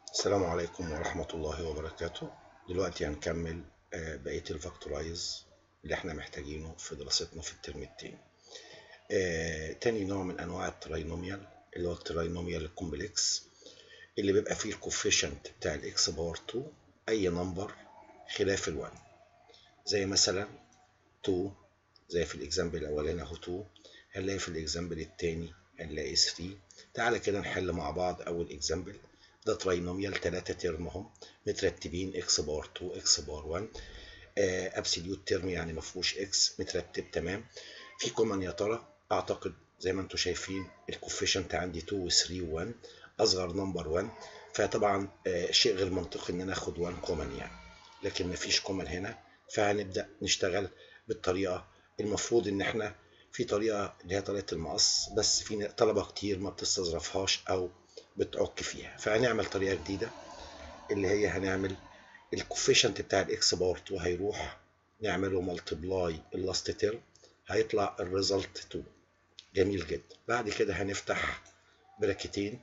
السلام عليكم ورحمة الله وبركاته دلوقتي هنكمل آه، بقية الفاكتورايز اللي احنا محتاجينه في دراستنا في الترم التاني آه، تاني نوع من انواع التراينوميال اللي هو التراينوميال الكومبلكس اللي بيبقى فيه الكوفيشنت بتاع الاكس باور 2 اي نمبر خلاف ال1 زي مثلا 2 زي في الاكزامبل الاولاني اهو 2 هنلاقي في الاكزامبل التاني هنلاقي 3 تعالى كده نحل مع بعض اول اكزامبل ده تراينوميال ثلاثة ترم هم مترتبين اكس بار 2 اكس بار 1 ابسوليوت ترم يعني ما فيهوش اكس مترتب تمام في كومن يا ترى اعتقد زي ما انتم شايفين الكوفيشنت عندي 2 و 3 و 1 اصغر نمبر 1 فطبعا آه شيء غير منطقي ان انا اخد 1 كومن يعني لكن ما فيش كومن هنا فهنبدا نشتغل بالطريقه المفروض ان احنا في طريقه اللي هي طريقه المقص بس في طلبه كتير ما بتستظرفهاش او بتعك فيها فهنعمل طريقه جديده اللي هي هنعمل الكوفيشنت بتاع الاكس بار 2 هيروح نعمله ملتبلاي اللاست تيرم هيطلع الريزلت 2 جميل جدا بعد كده هنفتح براكتين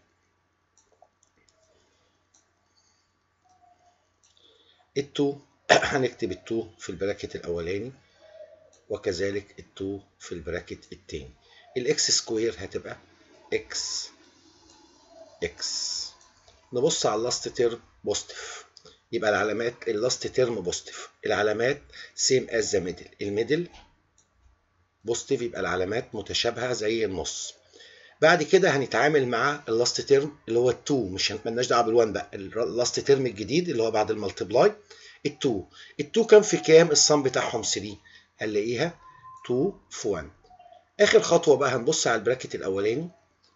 ال2 هنكتب ال2 في البراكت الاولاني وكذلك ال2 في البراكت التاني الاكس سكوير هتبقى اكس اكس نبص على اللاست تيرم بوزيتيف يبقى العلامات اللاست تيرم بوزيتيف العلامات سيم از ذا ميدل الميدل بوزيتيف يبقى العلامات متشابهه زي النص بعد كده هنتعامل مع اللاست تيرم اللي هو ال2 مش مالناش دعوه بال1 بقى اللاست تيرم الجديد اللي هو بعد الملتبلاي ال2 ال2 كام في كام الصم بتاعهم 3 هنلاقيها 2 في 1 اخر خطوه بقى هنبص على البراكت الاولاني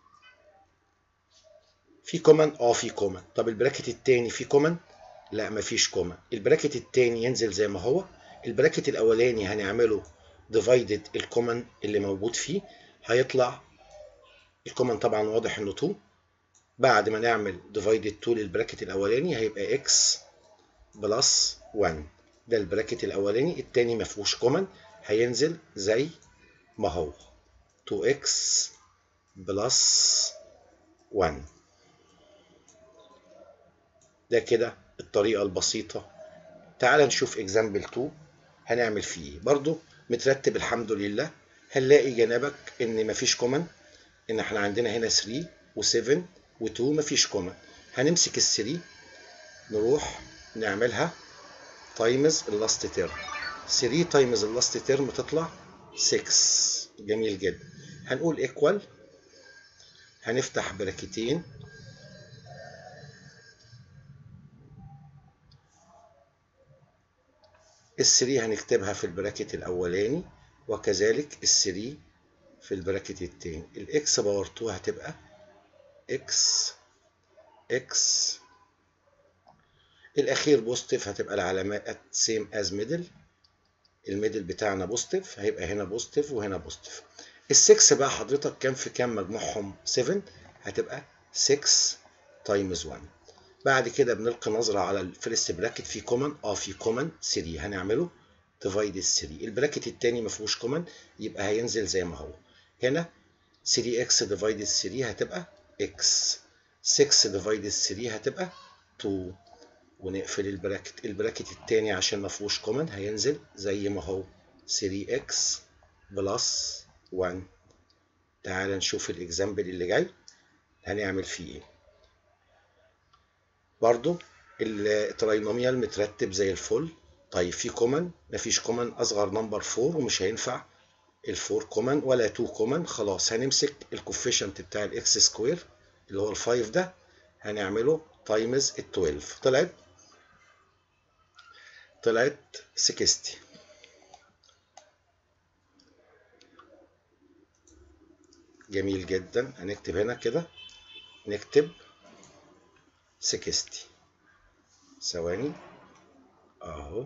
في كومن اه في كومن طب البراكت التاني في كومن لا مفيش كومن البراكت التاني ينزل زي ما هو البراكت الاولاني هنعمله ديفايدد الكومن اللي موجود فيه هيطلع الكومن طبعا واضح انه 2 بعد ما نعمل ديفايدد 2 للبراكت الاولاني هيبقى اكس بلس 1 ده البراكت الاولاني التاني ما فيهوش كومن هينزل زي ما هو 2x بلس 1 ده كده الطريقة البسيطة تعال نشوف اكزامبل 2 هنعمل فيه ايه برضو مترتب الحمد لله هنلاقي جنابك ان مفيش كومن ان احنا عندنا هنا 3 و7 و2 مفيش كومن هنمسك ال 3 نروح نعملها تايمز اللاست تيرم 3 تايمز اللاست تيرم تطلع 6 جميل جدا هنقول ايكوال هنفتح براكتين الثري هنكتبها في البراكت الاولاني وكذلك الثري في البراكت التاني الاكس باور 2 هتبقى اكس اكس الاخير بوزيتيف هتبقى العلامات سيم از ميدل الميدل بتاعنا بوزيتيف هيبقى هنا بوزيتيف وهنا بوزيتيف ال6 بقى حضرتك كام في كام مجموعهم 7 هتبقى 6 تايمز 1 بعد كده بنلقي نظرة على الفيرست براكت في كومن اه في كومن 3 هنعمله ديفايد 3 البراكت التاني ما فيهوش كومن يبقى هينزل زي ما هو هنا 3x ديفايد 3 هتبقى x 6 ديفايد 3 هتبقى 2 ونقفل البراكت البراكت التاني عشان ما فيهوش كومن هينزل زي ما هو 3x بلس 1 تعال نشوف الاكزامبل اللي جاي هنعمل فيه ايه برضو التراينوميال مترتب زي الفل طيب في كومن مفيش كومن اصغر نمبر 4 ومش هينفع ال4 كومن ولا 2 كومن خلاص هنمسك الكوفيشنت بتاع الاكس سكوير اللي هو ال5 ده هنعمله تايمز ال 12 طلعت طلعت 60 جميل جدا هنكتب هنا كده نكتب 60 ثواني اهو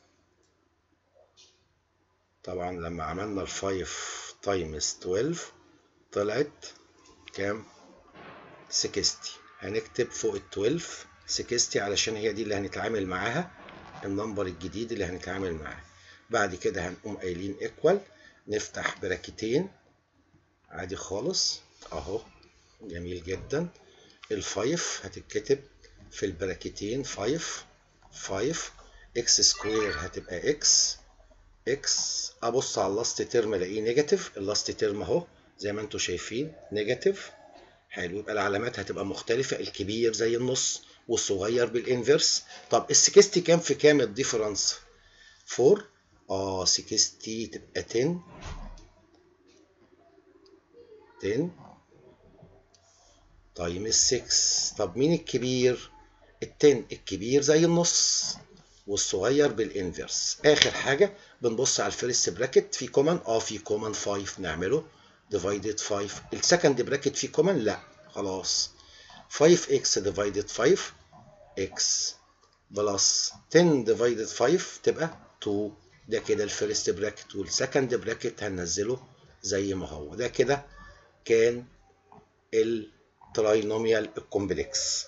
طبعا لما عملنا ال 5 تايمز 12 طلعت كام 60 هنكتب فوق ال 12 60 علشان هي دي اللي هنتعامل معاها النمبر الجديد اللي هنتعامل معاه بعد كده هنقوم قايلين ايكوال نفتح براكتين عادي خالص اهو جميل جدا الفايف هتتكتب في البراكتين 5 5 اكس سكوير هتبقى اكس اكس ابص على اللاست تيرم الاقيه نيجاتيف اللاست تيرم اهو زي ما انتم شايفين نيجاتيف حلو يبقى العلامات هتبقى مختلفة الكبير زي النص والصغير بالانفرس طب ال 60 كام في كام الديفرنس 4 اه 60 تبقى 10 10 تايم 6 طب مين الكبير ال 10 الكبير زي النص والصغير بالانفرس اخر حاجه بنبص على الفيرست براكت في كومن اه في كومن 5 نعمله ديفايدد 5 السكند براكت في كومن لا خلاص 5x ديفايدد 5 x بلس 10 ديفايدد 5 تبقى 2 ده كده الفيرست براكت والسكند براكت هننزله زي ما هو ده كده كان التراينوميال الكومبلكس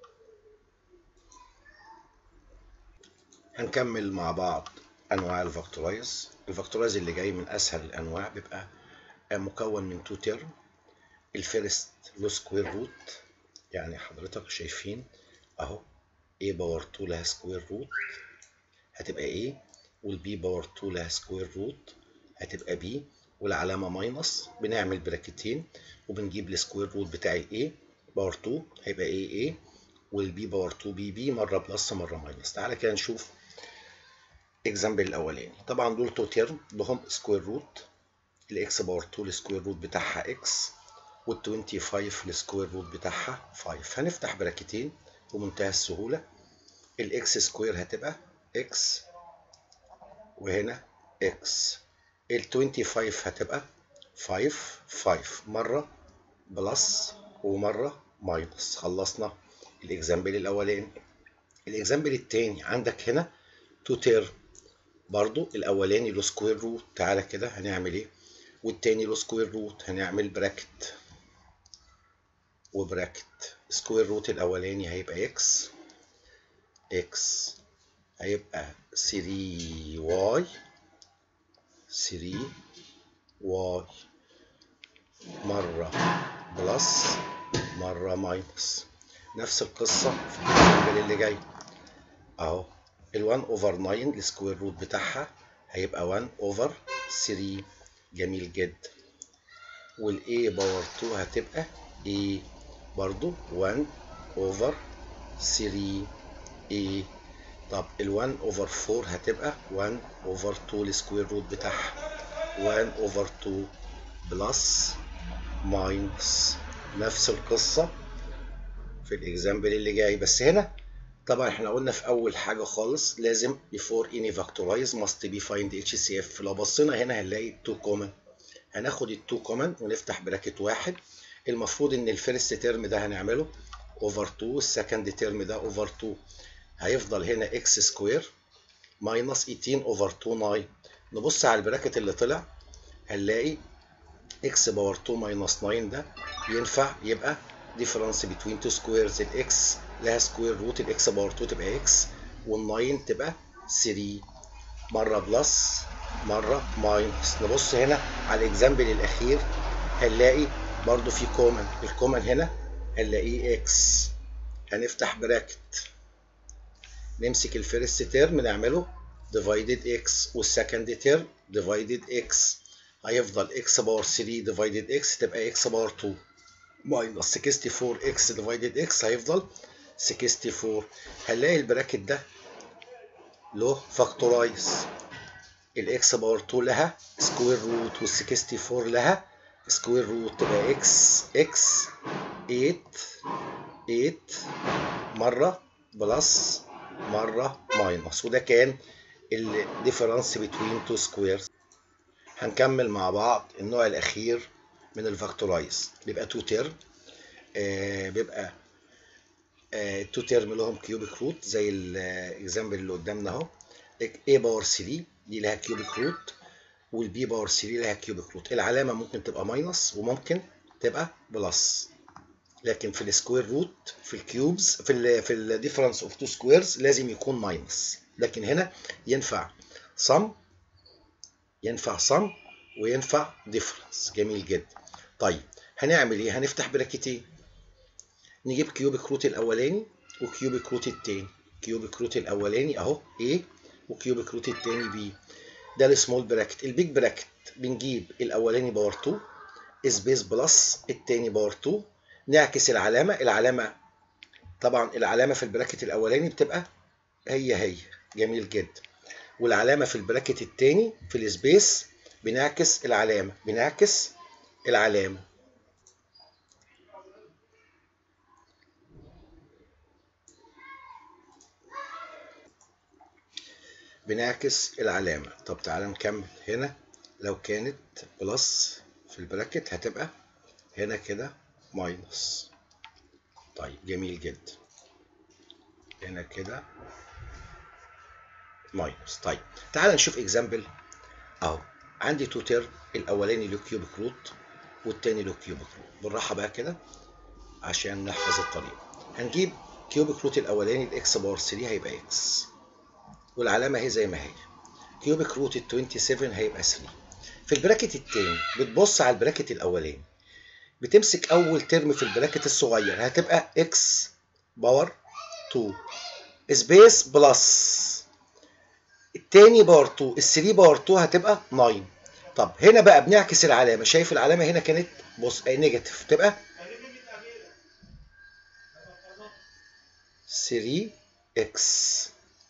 هنكمل مع بعض انواع الفاكتورايز الفاكتورايز اللي جاي من اسهل الانواع بيبقى مكون من تو تيرم الفيرست له سكوير روت يعني حضرتك شايفين اهو a باور 2 لها سكوير روت هتبقى a والبي باور 2 لها سكوير روت هتبقى b والعلامه ماينس بنعمل براكتين وبنجيب السكوير روت بتاعي a باور 2 هيبقى a a والبي باور 2 بي بي مره بلس مره ماينس تعالى كده نشوف اكزامبل الاولاني طبعا دول تو تيرم لهم سكوير روت الاكس باور 2 السكوير روت بتاعها اكس وال 25 السكوير روت بتاعها 5 هنفتح براكتين بمنتهى السهوله الاكس سكوير هتبقى اكس وهنا اكس ال 25 هتبقى 5 5 مره بلس ومره ماينس خلصنا الاكزامبل الاولاني الاكزامبل التاني عندك هنا تو تيرم برضو الاولاني له سكوير روت تعالى كده هنعمل ايه والتاني له سكوير روت هنعمل براكت وبراكت سكوير روت الاولاني هيبقى اكس اكس هيبقى 3 واي 3 واي مرة بلس مرة ماينس نفس القصة في الاكزامبل اللي جاي اهو ال 1 اوفر 9 السكوير روت بتاعها هيبقى 1 اوفر 3 جميل جدا والاي باور 2 هتبقى a برضو 1 اوفر 3 a طب ال 1 اوفر 4 هتبقى 1 اوفر 2 السكوير روت بتاعها 1 اوفر 2 بلس ماينس نفس القصة في الاكزامبل اللي جاي بس هنا طبعا احنا قلنا في اول حاجه خالص لازم before any factorize must be find HCF لو بصينا هنا هنلاقي 2 كومن هناخد ال 2 كومن ونفتح براكت واحد المفروض ان الفيرست ترم ده هنعمله اوفر 2 السكند ترم ده اوفر 2 هيفضل هنا اكس سكوير ماينس 18 اوفر 2 9 نبص على البراكت اللي طلع هنلاقي اكس باور 2 ماينس 9 ده ينفع يبقى difference between two squares الاكس لها سكوير روت الاكس باور 2 تبقى اكس وال9 تبقى 3 مره بلس مره ماينس نبص هنا على الاكزامبل الاخير هنلاقي برضو في كومن الكومن هنا هنلاقيه اكس هنفتح براكت نمسك الفيرست تيرم نعمله ديفايدد اكس والسكند تيرم ديفايدد اكس هيفضل اكس باور 3 ديفايدد اكس تبقى اكس باور 2 ماينس 64 اكس ديفايدد اكس هيفضل 64 هنلاقي البراكت ده له فاكتورايز الاكس باور 2 لها سكوير روت وال 64 لها سكوير روت تبقى اكس اكس 8 8 مره بلس مره ماينس وده كان الديفرنس بين تو سكويرز هنكمل مع بعض النوع الاخير من الفاكتورايز بيبقى تو تيرم آه بيبقى آه تو تيرم لهم كيوبيك روت زي الاكزامبل اللي قدامنا اهو a باور 3 دي لها كيوبيك روت والبي باور 3 لها كيوبيك روت العلامه ممكن تبقى ماينس وممكن تبقى بلس لكن في السكوير روت في الكيوبز في ال في الديفرنس اوف تو سكويرز لازم يكون ماينس لكن هنا ينفع sum ينفع sum وينفع difference جميل جدا طيب هنعمل ايه هنفتح براكتين نجيب كيوبيك روت الاولاني وكيوبيك روت التاني كيوبيك روت الاولاني اهو A وكيوبيك روت التاني B ده السمول براكت البيج براكت بنجيب الاولاني باور 2 سبيس بلس التاني باور 2 نعكس العلامه العلامه طبعا العلامه في البراكت الاولاني بتبقى هي هي جميل جدا والعلامه في البراكت التاني في السبيس بنعكس العلامه بنعكس العلامه بنعكس العلامة طب تعالى نكمل هنا لو كانت بلس في البراكت هتبقى هنا كده ماينس طيب جميل جدا هنا كده ماينس طيب تعالى نشوف اكزامبل اهو عندي تو تيرم الاولاني له كيوبيك روت والتاني له كيوبيك روت بالراحه بقى كده عشان نحفظ الطريقه هنجيب كيوبيك روت الاولاني الاكس باور 3 هيبقى اكس والعلامه هي زي ما هي كيوبيك روت ال 27 هيبقى 3 في البراكت التاني بتبص على البراكت الاولاني بتمسك اول ترم في البراكت الصغير هتبقى اكس باور 2 سبيس بلس التاني باور 2 ال 3 باور 2 هتبقى 9 طب هنا بقى بنعكس العلامه شايف العلامه هنا كانت بص نيجاتيف تبقى 3 اكس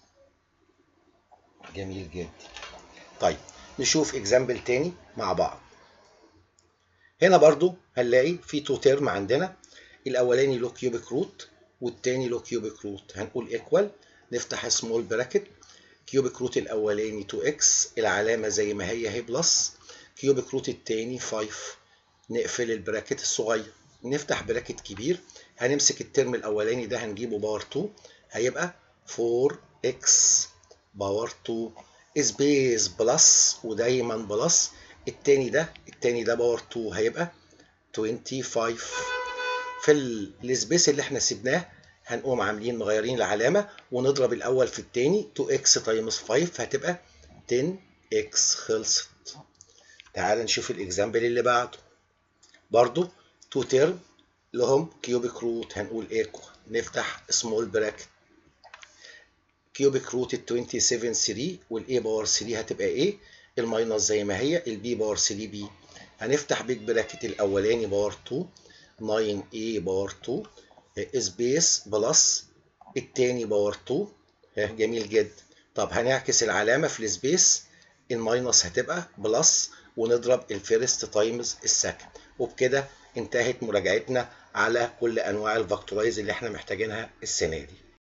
جميل جدا طيب نشوف اكزامبل تاني مع بعض هنا برضو هنلاقي في تو تيرم عندنا الاولاني له كيوبيك روت والتاني له كيوبيك روت هنقول ايكوال نفتح سمول براكت كيوبيك روت الاولاني 2x العلامه زي ما هي هي بلس كيوبيك روت التاني 5 نقفل البراكت الصغير نفتح براكت كبير هنمسك الترم الاولاني ده هنجيبه باور 2 هيبقى 4x باور 2 سبيس بلس ودايما بلس التاني ده التاني ده باور 2 هيبقى 25 في السبيس اللي احنا سيبناه هنقوم عاملين مغيرين العلامه ونضرب الاول في التاني 2x تايمز 5 هتبقى 10x خلصت تعال نشوف الاكزامبل اللي بعده برضو 2 تيرم لهم كيوبيك روت هنقول ايكو نفتح سمول براكت كيوبيك روت ال 27 3 والاي باور 3 هتبقى ايه الماينس زي ما هي البي باور 3 بي هنفتح بيج براكت الاولاني باور 2 9 اي باور 2 سبيس بلس التاني باور 2 جميل جدا طب هنعكس العلامه في السبيس الماينس هتبقى بلس ونضرب الفيرست تايمز السكند وبكده انتهت مراجعتنا على كل انواع الفاكتورايز اللي احنا محتاجينها السنه دي